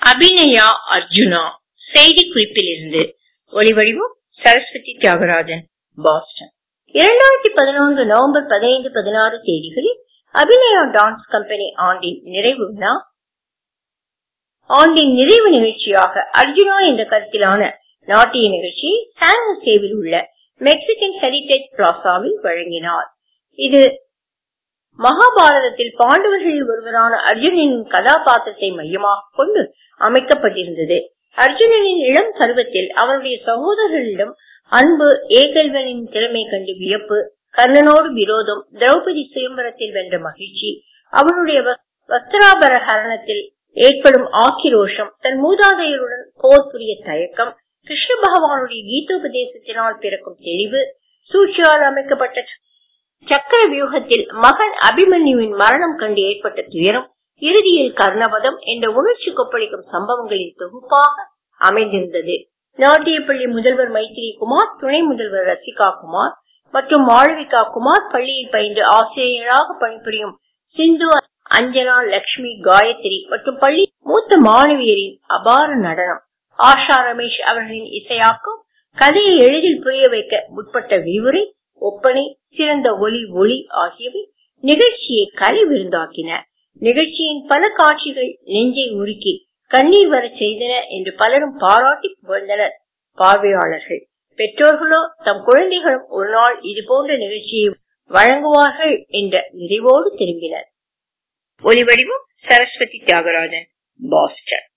அபிநயா அர்ஜுனா செய்தி குறிப்பிலிருந்து ஒளிவடிவம் சரஸ்வதி தியாகராஜன் பாஸ்டன் இரண்டாயிரத்தி பதினொன்று நவம்பர் பதினைந்து பதினாறு தேதிகளில் அபிநயா டான்ஸ் கம்பெனி ஆண்டின் நிறைவு விழா ஆண்டின் நிறைவு நிகழ்ச்சியாக அர்ஜுனா என்ற கருத்திலான நாட்டிய நிகழ்ச்சியை சான்ஹோசேவில் உள்ள மெக்சிகன் ஹெரிடேஜ் பிளாசாவில் வழங்கினார் இது மகாபாரதத்தில் பாண்டவர்களில் ஒருவரான அர்ஜுனனின் கதாபாத்திரத்தை மையமாக கொண்டு அமைக்கப்பட்டிருந்தது அர்ஜுனனின் இளம் பருவத்தில் அவருடைய சகோதரர்களிடம் அன்பு ஏகல்வனின் திறமை கண்டு வியப்பு கர்ணனோடு விரோதம் திரௌபதி சுயம்பரத்தில் வென்ற மகிழ்ச்சி அவனுடைய வஸ்திராபரஹரணத்தில் ஏற்படும் ஆக்கிரோஷம் தன் மூதாதையருடன் போர் புரிய தயக்கம் கிருஷ்ண பகவானுடைய கீதோபதேசத்தினால் பிறக்கும் தெளிவு சூழ்ச்சியால் அமைக்கப்பட்ட சக்கர வியூகத்தில் மகன் அபிமன்யுவின் மரணம் கண்டு ஏற்பட்ட துயரம் இறுதியில் கர்ணபதம் என்ற உணர்ச்சி கொப்பளிக்கும் சம்பவங்களின் தொகுப்பாக அமைந்திருந்தது நாட்டியப்பள்ளி முதல்வர் மைத்திரி குமார் துணை முதல்வர் ரசிகா குமார் மற்றும் மாளவிகா குமார் பள்ளியில் பயின்று ஆசிரியராக பணிபுரியும் சிந்து அஞ்சனா லட்சுமி காயத்ரி மற்றும் பள்ளி மூத்த மாணவியரின் அபார நடனம் ஆஷா ரமேஷ் அவர்களின் இசையாக்கம் கதையை எளிதில் புரிய வைக்க முற்பட்ட விரிவுரை ஒப்பனை சிறந்த ஒலி ஒளி ஆகியவை நிகழ்ச்சியை கலை விருந்தாக்கின நிகழ்ச்சியின் பல காட்சிகள் நெஞ்சை உருக்கி கண்ணீர் வர செய்தன என்று பலரும் பாராட்டி புகழ்ந்தனர் பார்வையாளர்கள் பெற்றோர்களோ தம் குழந்தைகளும் ஒரு நாள் இது போன்ற நிகழ்ச்சியை வழங்குவார்கள் என்ற நிறைவோடு திரும்பினர் ஒலிவடிவம் சரஸ்வதி தியாகராஜன் பாஸ்டன்